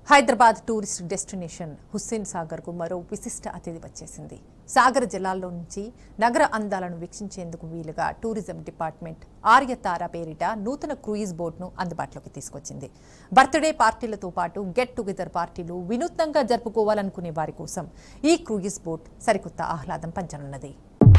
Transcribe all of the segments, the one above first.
Hyderabad tourist destination Hussain Sagar కు మరో విశిష్ట అతిథి వచ్చేసింది సాగర జలాల్లో నుంచి నగర అందాలను వీక్షించేందుకు వీలుగా టూరిజం డిపార్ట్మెంట్ ఆర్యతార పేరిట నూతన క్రూయిజ్ బోట్ను అందుబాటులోకి తీసుకొచ్చింది బర్త్డే పార్టీలతో పాటు గెట్ టుగెదర్ పార్టీలు వినూత్నంగా జరుపుకోవాలనుకునే వారి కోసం ఈ క్రూయిజ్ బోట్ సరికొత్త ఆహ్లాదం పంచనున్నది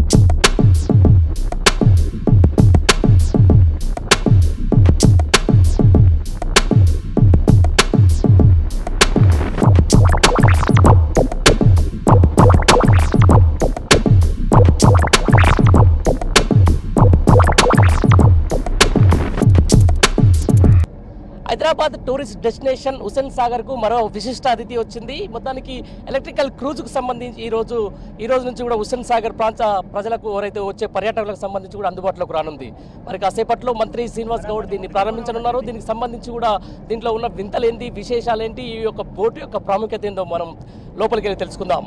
హైదరాబాద్ టూరిస్ట్ డెస్టినేషన్ హుసేన్ సాగర్ కు మరో విశిష్ట అతిథి వచ్చింది మొత్తానికి ఎలక్ట్రికల్ క్రూజ్ కు సంబంధించి ఈ రోజు ఈ రోజు నుంచి కూడా హుసేన్ సాగర్ ప్రాంత ప్రజలకు ఎవరైతే వచ్చే పర్యాటకులకు సంబంధించి కూడా అందుబాటులోకి రానుంది మరి కాసేపట్లో మంత్రి శ్రీనివాస్ గౌడ్ దీన్ని ప్రారంభించనున్నారు దీనికి సంబంధించి కూడా దీంట్లో ఉన్న వింతలేంటి విశేషాలేంటి ఈ యొక్క బోటు యొక్క ప్రాముఖ్యత ఏందో మనం లోపలికి వెళ్ళి తెలుసుకుందాం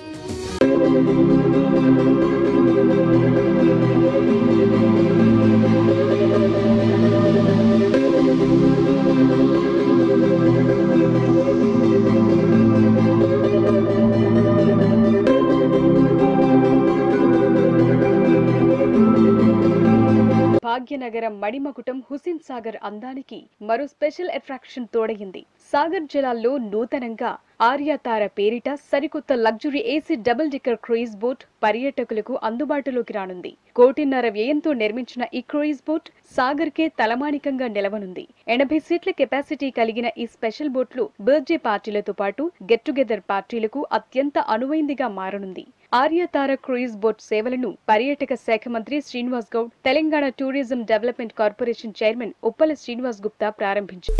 భాగ్యనగరం మణిమకుటం హుసేన్ సాగర్ అందానికి మరో స్పెషల్ అట్రాక్షన్ తోడయింది సాగర్ జలాల్లో నూతనంగా ఆర్యాతార పేరిట సరికొత్త luxury AC double decker cruise boat పర్యాటకులకు అందుబాటులోకి రానుంది కోటిన్నర వ్యయంతో నిర్మించిన ఈ క్రూయిజ్ బోట్ సాగర్ కే తలమానికంగా నిలవనుంది ఎనభై సీట్ల కెపాసిటీ కలిగిన ఈ స్పెషల్ బోట్లు బర్త్డే పార్టీలతో పాటు గెట్ టుగెదర్ పార్టీలకు అత్యంత అనువైందిగా మారనుంది ఆర్యతార క్రూయిజ్ బోట్ సేవలను పర్యాటక శాఖ మంత్రి Srinivas Goud Telangana tourism development corporation chairman Uppala Srinivas Gupta ప్రారంభించారు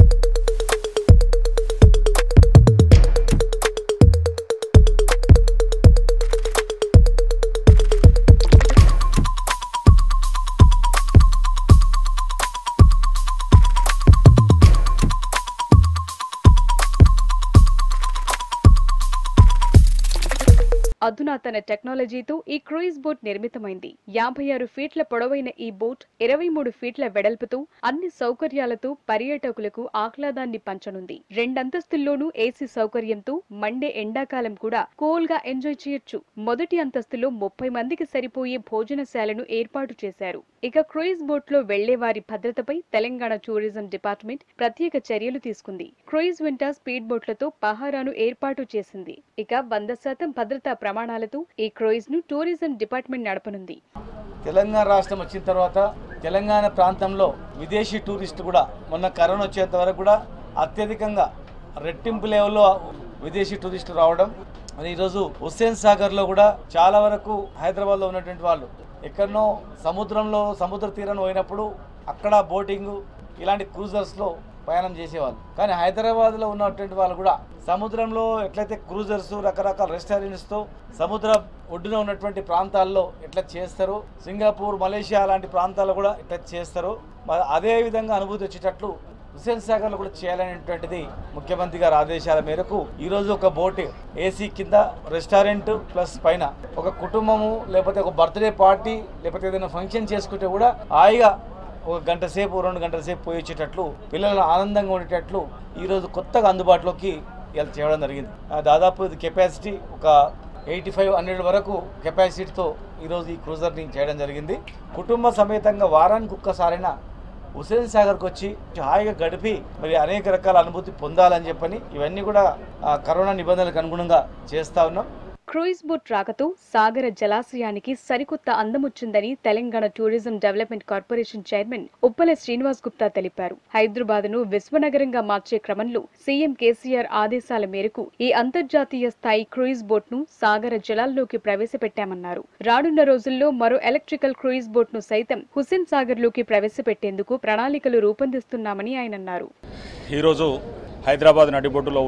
అధునాతన టెక్నాలజీతో ఈ క్రూయిజ్ బోట్ నిర్మితమైంది యాభై ఆరు ఫీట్ల పొడవైన ఈ బోట్ ఇరవై మూడు ఫీట్ల వెడల్పుతో అన్ని సౌకర్యాలతో పర్యాటకులకు ఆహ్లాదాన్ని పంచనుంది రెండంతస్తుల్లోనూ ఏసీ సౌకర్యంతో మండే ఎండాకాలం కూడా కూల్ గా ఎంజాయ్ చేయొచ్చు మొదటి అంతస్తులో ముప్పై మందికి సరిపోయే భోజనశాలను ఏర్పాటు చేశారు ఇక క్రూయిజ్ బోట్ లో వెళ్లే వారి భద్రతపై తెలంగాణ టూరిజం డిపార్ట్మెంట్ ప్రత్యేక చర్యలు తీసుకుంది క్రూయిజ్ వెంట స్పీడ్ బోట్లతో పహారాను ఏర్పాటు చేసింది ఇక వంద శాతం భద్రతా ప్రమాణాలతో ఈ క్రూయిజ్ ను టూరిజం డిపార్ట్మెంట్ నడపనుంది తెలంగాణ రాష్ట్రం వచ్చిన తర్వాత తెలంగాణ ప్రాంతంలో విదేశీ టూరిస్టులు కూడా మొన్న కరోనా వచ్చేంత వరకు కూడా అత్యధికంగా రెట్టింపు లెవెల్లో విదేశీ టూరిస్టులు రావడం మరి ఈరోజు హుస్సేన్ సాగర్లో కూడా చాలా వరకు హైదరాబాద్లో ఉన్నటువంటి వాళ్ళు ఎక్కడనో సముద్రంలో సముద్ర తీరాన్ని పోయినప్పుడు అక్కడ బోటింగ్ ఇలాంటి క్రూజర్స్లో ప్రయాణం చేసేవాళ్ళు కానీ హైదరాబాద్లో ఉన్నటువంటి వాళ్ళు కూడా సముద్రంలో ఎట్లయితే క్రూజర్స్ రకరకాల రెస్టారెంట్స్తో సముద్ర ఒడ్డున ఉన్నటువంటి ప్రాంతాల్లో ఎట్లా చేస్తారు సింగపూర్ మలేషియా లాంటి ప్రాంతాల్లో కూడా ఎట్లా చేస్తారు మరి అదే విధంగా అనుభూతి వచ్చేటట్లు హుస్సేన్ సాగర్లో కూడా చేయాలనేటువంటిది ముఖ్యమంత్రి గారి ఆదేశాల మేరకు ఈరోజు ఒక బోట్ ఏసీ కింద రెస్టారెంట్ ప్లస్ పైన ఒక కుటుంబము లేకపోతే ఒక బర్త్డే పార్టీ లేకపోతే ఏదైనా ఫంక్షన్ చేసుకుంటే కూడా హాయిగా ఒక గంట సేపు రెండు గంటల సేపు పోయి వచ్చేటట్లు పిల్లలు ఆనందంగా ఉండేటట్లు ఈరోజు కొత్తగా అందుబాటులోకి ఇలా చేయడం జరిగింది ఆ దాదాపు ఇది కెపాసిటీ ఒక ఎయిటీ ఫైవ్ హండ్రెడ్ వరకు కెపాసిటీతో ఈరోజు ఈ క్రూజర్ని చేయడం జరిగింది కుటుంబ సమేతంగా వారానికి ఒక్కసారైనా హుసేన్ సాగర్కి వచ్చి హాయిగా గడిపి మరి అనేక రకాల అనుభూతి పొందాలని చెప్పని ఇవన్నీ కూడా ఆ, కరోనా నిబంధనలకు అనుగుణంగా చేస్తా ఉన్నాం క్రూయిజ్ బోట్ రాకతో సాగర జలాశయానికి సరికొత్త అందమొచ్చిందని Telangana tourism development corporation chairman Uppala Srinivas Gupta తెలిపారు హైదరాబాద్ ను విశ్వనగరంగా మార్చే క్రమంలో సీఎం కేసీఆర్ ఆదేశాల మేరకు ఈ అంతర్జాతీయ స్థాయి క్రూయిజ్ బోట్ ను సాగర జలాల్లోకి ప్రవేశపెట్టామన్నారు రానున్న రోజుల్లో మరో ఎలక్ట్రికల్ క్రూయిజ్ బోట్ ను సైతం హుస్సేన్ సాగర్ లోకి ప్రవేశపెట్టేందుకు ప్రణాళికలు రూపొందిస్తున్నామని ఆయన అన్నారు ఈరోజు హైదరాబాద్ నడిబొడ్డులో ఉన్న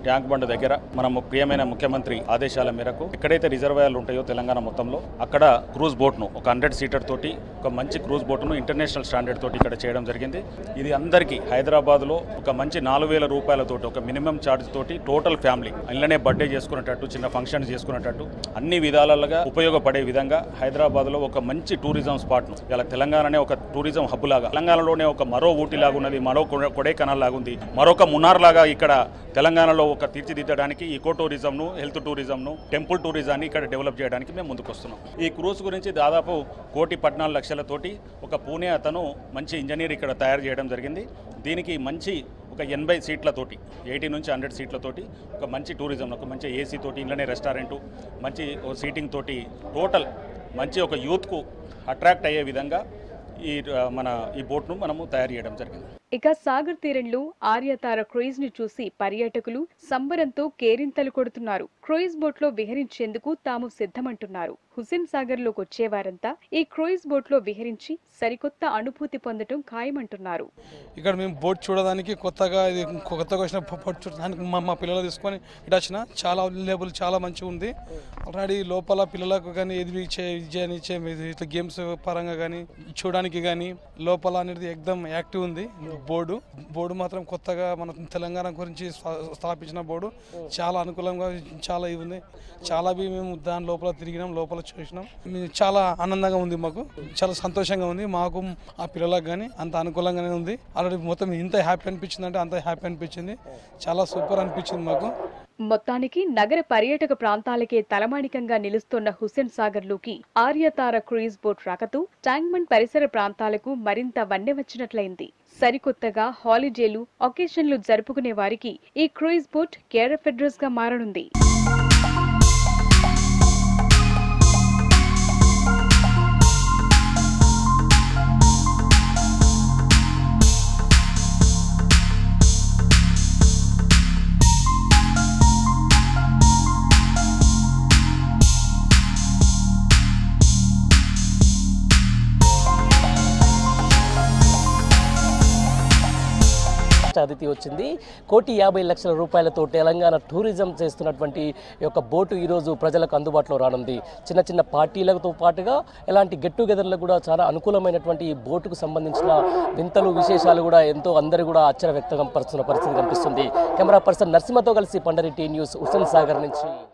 ట్యాంక్ బండ్ దగ్గర మన ము- ప్రియమైన ముఖ్యమంత్రి ఆదేశాల మేరకు ఎక్కడైతే రిజర్వాయర్లు ఉంటాయో తెలంగాణ మొత్తంలో అక్కడ క్రూజ్ బోట్ను ఒక హండ్రెడ్ సీటర్ తోటి ఒక మంచి క్రూజ్ బోట్ను ఇంటర్నేషనల్ స్టాండర్డ్ తోటి ఇక్కడ చేయడం జరిగింది ఇది అందరికీ హైదరాబాద్లో ఒక మంచి నాలుగు వేల రూపాయలతోటి ఒక మినిమం ఛార్జ్ తోటి టోటల్ ఫ్యామిలీ ఇళ్ళనే బర్త్డే చేసుకునేటట్టు చిన్న ఫంక్షన్ చేసుకునేటట్టు అన్ని విధాలుగా ఉపయోగపడే విధంగా హైదరాబాద్లో ఒక మంచి టూరిజం స్పాట్ను ఇలా తెలంగాణనే ఒక టూరిజం హబ్ లాగా తెలంగాణలోనే ఒక మరో ఊటీ లాగా ఉన్నది మరో కొడ- కొడైకెనాల్ లాగా ఉంది మరొక మున్నార్ లాగా ఇక్కడ తెలంగాణలో ఒక తీర్చిదిద్దడానికి ఈకో టూరిజంను హెల్త్ టూరిజంను టెంపుల్ టూరిజాన్ని ఇక్కడ డెవలప్ చేయడానికి మేము ముందుకు వస్తున్నాం ఈ క్రూజ్ గురించి దాదాపు కోటి పద్నాలుగు లక్షలతోటి ఒక పూణే అతను మంచి ఇంజనీర్ ఇక్కడ తయారు చేయడం జరిగింది దీనికి మంచి ఒక ఎనభై సీట్లతోటి ఎయిటీ నుంచి హండ్రెడ్ సీట్లతోటి ఒక మంచి టూరిజం ఒక మంచి ఏసీ తోటి ఇంట్లోనే రెస్టారెంటు మంచి ఓ సీటింగ్ తోటి టోటల్ మంచి ఒక యూత్కు అట్రాక్ట్ అయ్యే విధంగా ఈ ఆ, మన ఈ బోట్ను మనము తయారు చేయడం జరిగింది ఇక సాగర్ తీరంలో ఆర్యతార క్రూయిజ్ ని చూసి పర్యాటకులు సంబరంతో కేరింతలు కొడుతున్నారు క్రూయిజ్ బోట్ లో విహరించేందుకు తాము సిద్ధమంటున్నారు హుస్సేన్ సాగర్ లోకి వచ్చేవారంతా ఈ క్రూయిజ్ బోట్ లో విహరించి సరికొత్త అనుభూతి పొందటం ఖాయమంటున్నారు ఇక్కడ మేము బోట్ చూడడానికి కొత్తగా ఇది కొత్తగా వచ్చిన బో- బోట్ చూడడానికి మా మా పిల్లలు తీసుకొని ఇటు వచ్చిన చాలా అవైలబుల్ చాలా మంచిగా ఉంది ఆల్రెడీ లోపల పిల్లలకు కానీ ఎదిరి ఇచ్చే విజయాన్ని ఇచ్చే ఇది ఇట్లా గేమ్స్ పరంగా కానీ చూడడానికి కానీ లోపల అనేది ఎక్దమ్ యాక్టివ్ ఉంది బోర్డు బోర్డు మాత్రం కొత్తగా మన తెలంగాణ గురించి స్థా- స్థాపించిన బోర్డు చాలా అనుకూలంగా చాలా ఇది ఉంది చాలా బి మేము దాని లోపల తిరిగినాం లోపల చూసినాం మేము చాలా ఆనందంగా ఉంది మాకు చాలా సంతోషంగా ఉంది మాకు ఆ పిల్లలకు కానీ అంత అనుకూలంగానే ఉంది ఆల్రెడీ మొత్తం ఇంత హ్యాపీ అనిపించింది అంటే అంత హ్యాపీ అనిపించింది చాలా సూపర్ అనిపించింది మాకు మొత్తానికి నగర పర్యాటక ప్రాంతాలకే తలమానికంగా నిలుస్తున్న హుస్సేన్ సాగర్ లోకి ఆర్యతార క్రూయిజ్ బోట్ రాకతో ట్యాంక్మండ్ పరిసర ప్రాంతాలకు మరింత వన్నె వచ్చినట్లయింది సరికొత్తగా హాలిడేలు ఒకేషన్లు జరుపుకునే వారికి ఈ cruise boat care of address గా మారనుంది రాష్ట్ర అతిథి వచ్చింది కోటి యాభై లక్షల రూపాయలతో తెలంగాణ టూరిజం చేస్తున్నటువంటి ఈ యొక్క బోటు ఈరోజు ప్రజలకు అందుబాటులో రానుంది చిన్న చిన్న పార్టీలతో పాటుగా ఎలాంటి గెట్ టుగెదర్లకు కూడా చాలా అనుకూలమైనటువంటి ఈ బోటుకు సంబంధించిన వింతలు విశేషాలు కూడా ఎంతో అందరూ కూడా ఆశ్చర్య వ్యక్తం పరుస్తున్న పరిస్థితి కనిపిస్తుంది కెమెరా పర్సన్ నరసింహతో కలిసి పండరి టీ న్యూస్ హుస్సేన్ సాగర్ నుంచి